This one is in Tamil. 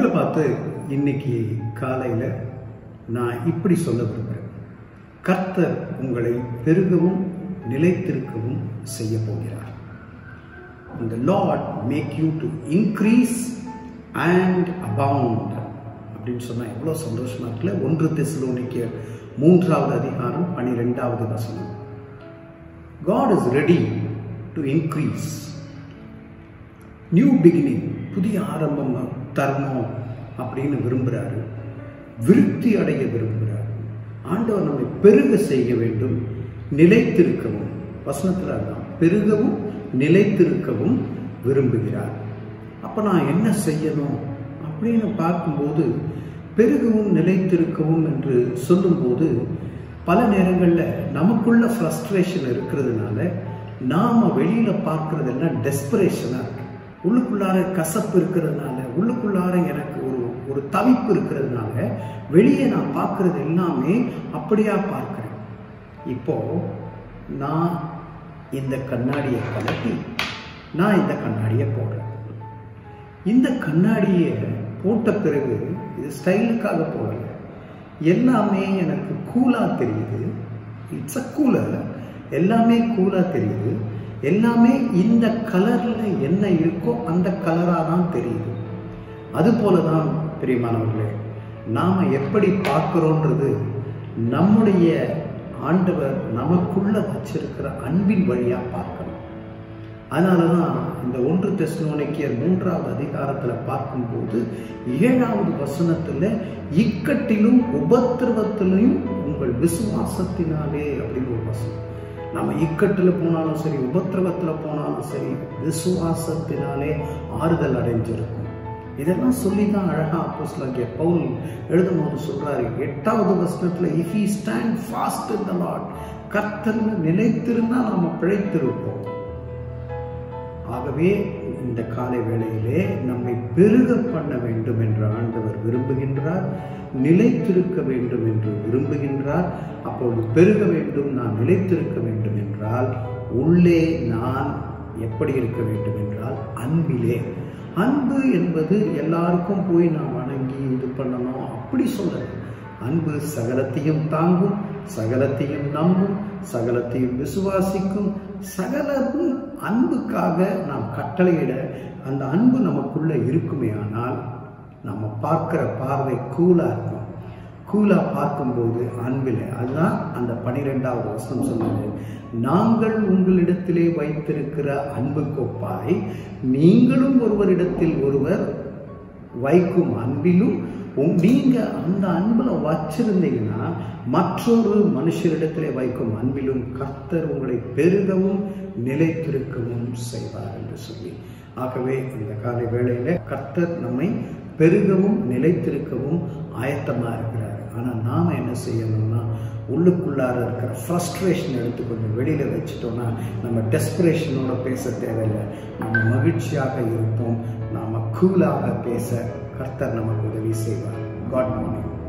பார்த்து இன்னைக்கு காலையில் நான் இப்படி சொல்ல விரும்புகிறேன் கர்த்தர் உங்களை பெருகவும் நிலைத்திருக்கவும் செய்ய போகிறார் the Lord make you to increase and abound அப்படின்னு சொன்னால் எவ்வளோ சந்தோஷமா இருக்குல்ல ஒன்று தெசலோனிக்க மூன்றாவது அதிகாரம் பனிரெண்டாவது வசனம் God is ready to increase new beginning புதிய ஆரம்பம் தரணும் அப்படின்னு விரும்புகிறாரு விருத்தி அடைய விரும்புகிறார் ஆண்டவர் நம்மை பெருக செய்ய வேண்டும் நிலைத்திருக்கவும் வசனத்தில் அதுதான் பெருகவும் நிலைத்திருக்கவும் விரும்புகிறார் அப்போ நான் என்ன செய்யணும் அப்படின்னு பார்க்கும்போது பெருகவும் நிலைத்திருக்கவும் என்று சொல்லும்போது பல நேரங்களில் நமக்குள்ள ஃப்ரஸ்ட்ரேஷன் இருக்கிறதுனால நாம் வெளியில் பார்க்குறதெல்லாம் டெஸ்பரேஷனாக இருக்கு உள்ளுக்குள்ளார கசப்பு இருக்கிறதுனால உள்ளுக்குள்ளார எனக்கு ஒரு ஒரு தவிப்பு இருக்கிறதுனால வெளியே நான் பார்க்கறது எல்லாமே அப்படியா பார்க்கிறேன் இப்போ நான் இந்த கண்ணாடியை கலட்டி நான் இந்த கண்ணாடியை போடுறேன் இந்த கண்ணாடியை போட்ட பிறகு இது ஸ்டைலுக்காக போடல எல்லாமே எனக்கு கூலாக தெரியுது இட்ஸ் அ கூலர் எல்லாமே கூலாக தெரியுது எல்லாமே இந்த கலரில் என்ன இருக்கோ அந்த கலராக தான் தெரியுது அதுபோல தான் பிரியமானவர்களே நாம் எப்படி பார்க்குறோன்றது நம்முடைய ஆண்டவர் நமக்குள்ள வச்சிருக்கிற அன்பின் வழியாக பார்க்கணும் அதனால தான் இந்த ஒன்று தெஸ்னோனிக்கியர் மூன்றாவது அதிகாரத்தில் பார்க்கும்போது ஏழாவது வசனத்தில் இக்கட்டிலும் உபத்திரவத்திலையும் உங்கள் விசுவாசத்தினாலே அப்படின்னு ஒரு வசனம் நம்ம இக்கட்டில் போனாலும் சரி உபத்திரவத்தில் போனாலும் சரி விசுவாசத்தினாலே ஆறுதல் அடைஞ்சிருக்கும் இதெல்லாம் சொல்லி தான் அழகா அப்போஸ்லாகிய பவுல் எழுதும் போது சொல்றாரு எட்டாவது வசனத்துல if ye stand fast in the Lord கர்த்தர்னு நிலைத்திருந்தா நாம பிழைத்திருப்போம் ஆகவே இந்த காலை வேளையிலே நம்மை பெருக பண்ண வேண்டும் என்று ஆண்டவர் விரும்புகின்றார் நிலைத்திருக்க வேண்டும் என்று விரும்புகின்றார் அப்பொழுது பெருக வேண்டும் நான் நிலைத்திருக்க வேண்டும் என்றால் உள்ளே நான் எப்படி இருக்க வேண்டும் என்றால் அன்பிலே அன்பு என்பது எல்லாருக்கும் போய் நான் வணங்கி இது பண்ணணும் அப்படி சொல்லல அன்பு சகலத்தையும் தாங்கும் சகலத்தையும் நம்பும் சகலத்தையும் விசுவாசிக்கும் சகலமும் அன்புக்காக நாம் கட்டளையிட அந்த அன்பு நமக்குள்ள இருக்குமே ஆனால் நம்ம பார்க்கிற பார்வை கூலா இருக்கும் கூலா பார்க்கும்போது அன்பில் அதுதான் அந்த பனிரெண்டாவது வசனம் சொன்னது நாங்கள் உங்களிடத்திலே வைத்திருக்கிற அன்பு கொப்பாய் நீங்களும் ஒருவரிடத்தில் ஒருவர் வைக்கும் அன்பிலும் நீங்க அந்த அன்புல வச்சிருந்தீங்கன்னா மற்றொரு மனுஷரிடத்திலே வைக்கும் அன்பிலும் கர்த்தர் உங்களை பெருகவும் நிலைத்திருக்கவும் செய்வார் என்று சொல்லி ஆகவே இந்த காலை வேளையில கர்த்தர் நம்மை பெருகவும் நிலைத்திருக்கவும் ஆயத்தமா இருக்கிறார் ஆனா நாம என்ன செய்யணும்னா உள்ளுக்குள்ளார இருக்கிற ஃப்ரஸ்ட்ரேஷன் எடுத்துக்கொண்டு வெளியில வச்சுட்டோம்னா நம்ம டெஸ்பிரேஷனோட பேச தேவையில்லை நம்ம மகிழ்ச்சியாக இருப்போம் நாம கூலாக பேச கர்த்தர் நமக்கு உதவி செய்வார் காட் மார்னிங்